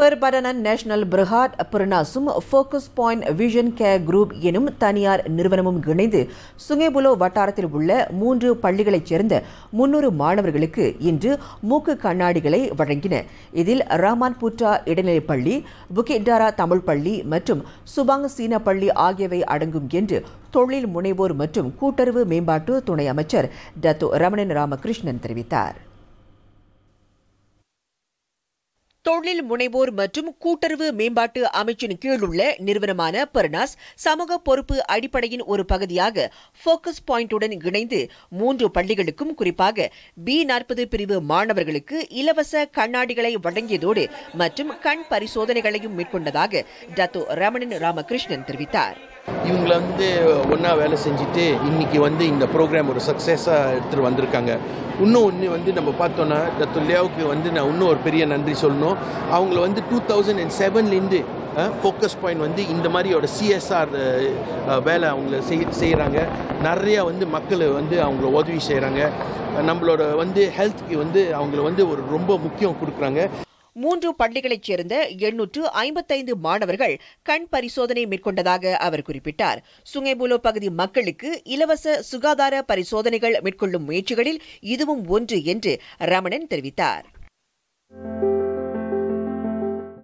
பெர்படனன் national பிரிஹாட் பிரணாசும் focus point vision care group எனும் தனியார் நிறுவனமும் இணைந்து சுங்கேபுலோ வட்டாரத்தில் உள்ள மூன்று பள்ளிகளைச் சேர்ந்த முன்னூறு மாணவர்களுக்கு இன்று மூக்கு கண்ணாடிகளை வழங்கின இதில் ராமான் புட்டா இடைநிலைப் பள்ளி புகிட்டாரா தமிழ் பள்ளி மற்றும் சுபாங் சீன பள்ளி ஆகியவை அடங்கும் என்று தொழில் முனைவோர் மற்றும் கூட்டுறவு மேம்பாட்டு துணை அமைச்சர் டத்தோ ரமணன் ராமகிருஷ்ணன் தெரிவித்தார் தொழில் முனைவோர் மற்றும் கூட்டுறவு மேம்பாட்டு அமைச்சின் கீழுள்ள நிறுவனமான பெர்னாஸ் சமூக பொறுப்பு அடிப்படையின் ஒரு பகுதியாக ஃபோக்கஸ் பாயிண்டுடன் இணைந்து மூன்று பள்ளிகளுக்கும் குறிப்பாக பி நாற்பது பிரிவு மாணவர்களுக்கு இலவச கண்ணாடிகளை வழங்கியதோடு மற்றும் கண் பரிசோதனைகளையும் மேற்கொண்டதாக டத்தோ ரமணன் ராமகிருஷ்ணன் தெரிவித்தார் இவங்கள வந்து ஒன்றா வேலை செஞ்சுட்டு இன்னைக்கு வந்து இந்த ப்ரோக்ராம் ஒரு சக்ஸஸாக எடுத்துகிட்டு வந்திருக்காங்க இன்னும் ஒன்று வந்து நம்ம பார்த்தோன்னா இந்த துல்லியாவுக்கு வந்து நான் இன்னும் ஒரு பெரிய நன்றி சொல்லணும் அவங்கள வந்து டூ தௌசண்ட் அண்ட் செவன்லேருந்து ஃபோக்கஸ் பாயிண்ட் வந்து இந்த மாதிரியோட சிஎஸ்ஆர் வேலை அவங்கள செய் செய்கிறாங்க நிறையா வந்து மக்களை வந்து அவங்கள உதவி செய்கிறாங்க நம்மளோட வந்து ஹெல்த்துக்கு வந்து அவங்கள வந்து ஒரு ரொம்ப முக்கியம் கொடுக்குறாங்க மூன்று பள்ளிகளைச் சேர்ந்த எண்ணூற்று ஐம்பத்தைந்து மாணவர்கள் கண் பரிசோதனை மேற்கொண்டதாக அவர் குறிப்பிட்டார் சுங்கேபுலோ பகுதி மக்களுக்கு இலவச சுகாதார பரிசோதனைகள் மேற்கொள்ளும் முயற்சிகளில் இதுவும் ஒன்று என்று ரமணன் தெரிவித்தார்